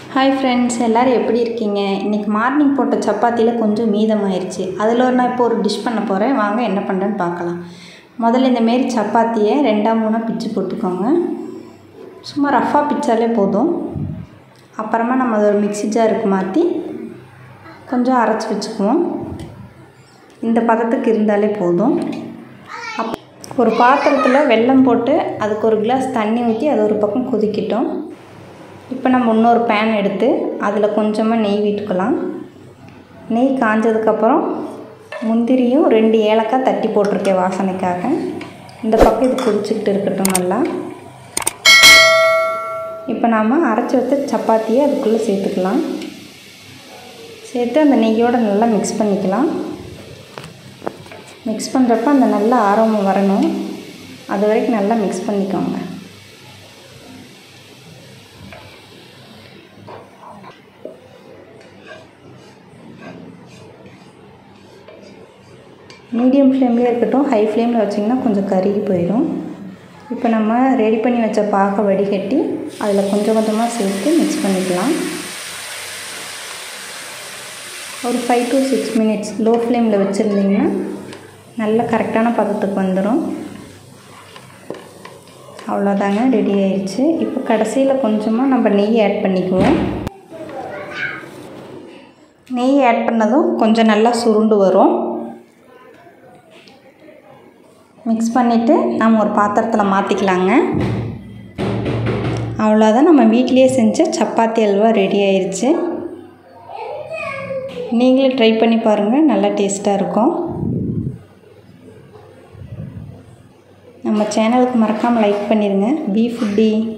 hi friends எல்லோரும் எப்படி இருக்கீங்க இன்றைக்கி மார்னிங் போட்ட சப்பாத்தியில் கொஞ்சம் மீதமாயிருச்சு அதில் ஒரு நான் இப்போ ஒரு டிஷ் பண்ண போகிறேன் வாங்க என்ன பண்ணுறேன்னு பார்க்கலாம் முதல்ல இந்தமாரி சப்பாத்தியை ரெண்டாம் மூணாக பிச்சு போட்டுக்கோங்க சும்மா ரஃப்பாக பிச்சாலே போதும் அப்புறமா நம்ம அதை ஒரு மிக்ஸி ஜாருக்கு மாற்றி கொஞ்சம் அரைச்சி வச்சுக்குவோம் இந்த பதத்துக்கு இருந்தாலே போதும் அப் ஒரு பாத்திரத்தில் வெல்லம் போட்டு அதுக்கு ஒரு கிளாஸ் தண்ணி ஊற்றி அது ஒரு பக்கம் கொதிக்கட்டும் இப்போ நம்ம இன்னொரு பேன் எடுத்து அதில் கொஞ்சமாக நெய் விட்டுக்கலாம் நெய் காஞ்சதுக்கப்புறம் முந்திரியும் ரெண்டு ஏலக்காய் தட்டி போட்டிருக்கேன் வாசனைக்காக இந்த பக்கம் இது கொதிச்சுக்கிட்டு இருக்கட்டும் நல்லா இப்போ நாம் அரைச்சி வச்ச சப்பாத்தியை அதுக்குள்ளே சேர்த்துக்கலாம் சேர்த்து அந்த நெய்யோடு நல்லா மிக்ஸ் பண்ணிக்கலாம் மிக்ஸ் பண்ணுறப்ப அந்த நல்ல ஆரோமம் வரணும் அது வரைக்கும் நல்லா மிக்ஸ் பண்ணிக்கோங்க மீடியம் ஃப்ளேம்லேயே இருக்கட்டும் ஹை ஃப்ளேமில் வச்சிங்கன்னா கொஞ்சம் கருகி போயிடும் இப்போ நம்ம ரெடி பண்ணி வச்ச பாக்கை வடிகட்டி அதில் கொஞ்சம் கொஞ்சமாக சேர்த்து மிக்ஸ் பண்ணிக்கலாம் ஒரு five to six minutes low ஃப்ளேமில் வச்சுருந்திங்கன்னா நல்ல கரெக்டான பதத்துக்கு வந்துடும் அவ்வளோதாங்க ரெடி ஆயிடுச்சு இப்போ கடைசியில் கொஞ்சமாக நம்ம நெய் ஆட் பண்ணிக்குவோம் நெய் ஆட் பண்ணதும் கொஞ்சம் நல்லா சுருண்டு வரும் மிக்ஸ் பண்ணிவிட்டு நம்ம ஒரு பாத்திரத்தில் மாற்றிக்கலாங்க அவ்வளோதான் நம்ம வீட்லேயே செஞ்ச சப்பாத்தி அல்வா ரெடி ஆயிடுச்சு நீங்களே ட்ரை பண்ணி பாருங்கள் நல்லா டேஸ்ட்டாக இருக்கும் நம்ம சேனலுக்கு மறக்காமல் லைக் பண்ணிடுங்க பி ஃபுட்டி